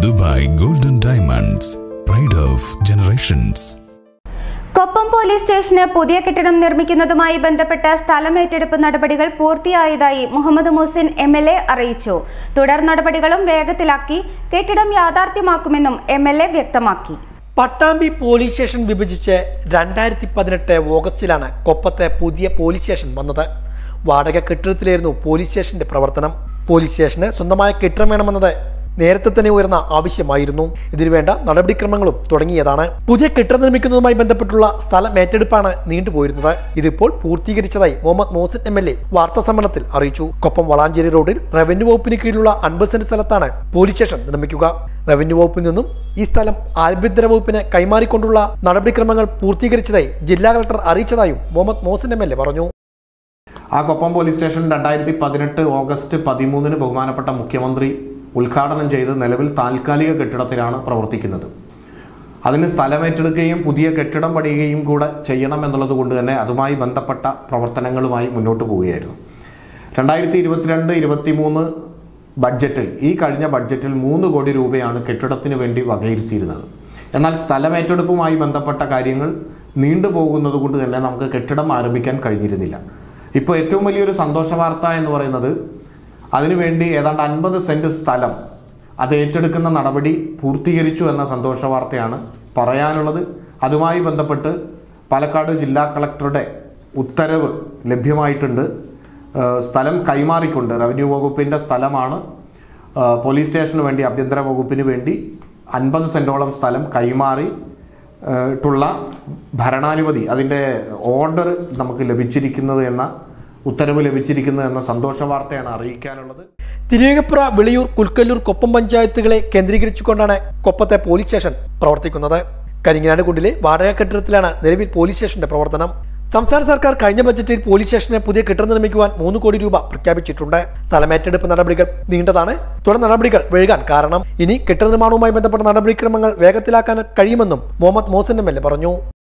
Dubai golden diamonds pride of generations Koppam police സ്റ്റേഷന് പുതിയ കെട്ടിടം നിർമ്മിക്കുന്നതുമായി ബന്ധപ്പെട്ട സ്ഥലമേറ്റെടുപ്പ് നടപടികൾ പൂർത്തിയായതായി Muhammad Muhsin M L A അറിയിച്ചു തുടർ നടപടികളും വേഗത്തിലാക്കി കെട്ടിടം യാഥാർത്ഥ്യമാക്കുമെന്നും എം എൽ എ വ്യക്തമാക്കി പട്ടാമ്പി പോലീസ് സ്റ്റേഷൻ വിഭജിച്ച് രണ്ടായിരത്തി പതിനെട്ട് ഓഗസ്റ്റിലാണ് കൊപ്പത്തെ പുതിയ പോലീസ് സ്റ്റേഷൻ വന്നത് വാടക കെട്ടിടത്തിലായിരുന്നു പോലീസ് സ്റ്റേഷന്റെ പ്രവർത്തനം പോലീസ് സ്റ്റേഷന് സ്വന്തമായ കെട്ടിടം വേണമെന്നത് നേരത്തെ തന്നെ ഉയർന്ന ആവശ്യമായിരുന്നു ഇതിനുവേണ്ട നടപടിക്രമങ്ങളും തുടങ്ങിയതാണ് പുതിയ കെട്ടിടം നിർമ്മിക്കുന്നതുമായി ബന്ധപ്പെട്ടുള്ള സ്ഥലം ഏറ്റെടുപ്പാണ് നീണ്ടുപോയിരുന്നത് ഇതിപ്പോൾ പൂർത്തീകരിച്ചതായി Muhammad Mohsin M L A വാർത്താ സമ്മേളനത്തിൽ അറിയിച്ചു കൊപ്പം വളാഞ്ചേരി റോഡിൽ റവന്യൂ വകുപ്പിന് കീഴിലുള്ള അൻപത് സെന്റ് സ്ഥലത്താണ് പോലീസ് സ്റ്റേഷൻ നിർമ്മിക്കുക റവന്യൂ വകുപ്പിൽ നിന്നും ഈ സ്ഥലം ആഭ്യന്തര വകുപ്പിന് കൈമാറിക്കൊണ്ടുള്ള നടപടിക്രമങ്ങൾ പൂർത്തീകരിച്ചതായി ജില്ലാ കളക്ടർ അറിയിച്ചതായും Muhammad Mohsin M L A പറഞ്ഞു ആ കൊപ്പം പോലീസ് സ്റ്റേഷൻ രണ്ടായിരത്തി പതിനെട്ട് ഓഗസ്റ്റ് പതിമൂന്നിന് ബഹുമാനപ്പെട്ട മുഖ്യമന്ത്രി ഉദ്ഘാടനം ചെയ്ത് നിലവിൽ താൽക്കാലിക കെട്ടിടത്തിലാണ് പ്രവർത്തിക്കുന്നത് അതിന് സ്ഥലമേറ്റെടുക്കുകയും പുതിയ കെട്ടിടം പണിയുകയും കൂടെ ചെയ്യണം എന്നുള്ളത് കൊണ്ട് തന്നെ അതുമായി ബന്ധപ്പെട്ട പ്രവർത്തനങ്ങളുമായി മുന്നോട്ട് പോവുകയായിരുന്നു രണ്ടായിരത്തി ഇരുപത്തിരണ്ട് ഇരുപത്തിമൂന്ന് ബഡ്ജറ്റിൽ ഈ കഴിഞ്ഞ ബഡ്ജറ്റിൽ മൂന്ന് കോടി രൂപയാണ് കെട്ടിടത്തിന് വേണ്ടി വകയിരുത്തിയിരുന്നത് എന്നാൽ സ്ഥലമേറ്റെടുപ്പുമായി ബന്ധപ്പെട്ട കാര്യങ്ങൾ നീണ്ടുപോകുന്നത് കൊണ്ട് തന്നെ നമുക്ക് കെട്ടിടം ആരംഭിക്കാൻ കഴിഞ്ഞിരുന്നില്ല ഇപ്പോൾ ഏറ്റവും വലിയൊരു സന്തോഷ വാർത്ത എന്ന് പറയുന്നത് അതിനുവേണ്ടി ഏതാണ്ട് അൻപത് സെന്റ് സ്ഥലം അത് ഏറ്റെടുക്കുന്ന നടപടി പൂർത്തീകരിച്ചു എന്ന സന്തോഷ വാർത്തയാണ് പറയാനുള്ളത് അതുമായി ബന്ധപ്പെട്ട് പാലക്കാട് ജില്ലാ കളക്ടറുടെ ഉത്തരവ് ലഭ്യമായിട്ടുണ്ട് ഏഹ് സ്ഥലം കൈമാറിക്കൊണ്ട് റവന്യൂ വകുപ്പിൻ്റെ സ്ഥലമാണ് ഏഹ് പോലീസ് സ്റ്റേഷന് വേണ്ടി ആഭ്യന്തര വകുപ്പിന് വേണ്ടി അൻപത് സെൻറ്റോളം സ്ഥലം കൈമാറി ഏഹ് ട്ടുള്ള ഭരണാനുമതി അതിൻ്റെ ഓർഡർ നമുക്ക് ലഭിച്ചിരിക്കുന്നത് എന്ന ഉത്തരവ് ലഭിച്ചിരിക്കുന്നത് എന്ന സന്തോഷ വാർത്തയാണ് അറിയിക്കാനുള്ളത് തിരുവേഗപ്പുറ വിളിയൂർ കുൽക്കല്ലൂർ കൊപ്പം പഞ്ചായത്തുകളെ കേന്ദ്രീകരിച്ചുകൊണ്ടാണ് കൊപ്പത്തെ പോലീസ് സ്റ്റേഷൻ പ്രവർത്തിക്കുന്നത് കരിങ്ങനാട് കുണ്ടിലെ വാടക കെട്ടിടത്തിലാണ് നിലവിൽ പോലീസ് സ്റ്റേഷന്റെ പ്രവർത്തനം സംസ്ഥാന സർക്കാർ കഴിഞ്ഞ ബജറ്റിൽ പോലീസ് സ്റ്റേഷന് പുതിയ കെട്ടിടം നിർമ്മിക്കുവാൻ മൂന്ന് കോടി രൂപ പ്രഖ്യാപിച്ചിട്ടുണ്ട് സ്ഥലമേറ്റെടുപ്പ് നടപടികൾ നീണ്ടതാണ് തുടർ നടപടികൾ വൈകാൻ കാരണം ഇനി കെട്ടിട നിർമ്മാണവുമായി ബന്ധപ്പെട്ട നടപടിക്രമങ്ങൾ വേഗത്തിലാക്കാൻ കഴിയുമെന്നും Muhammad Mohsin M L A പറഞ്ഞു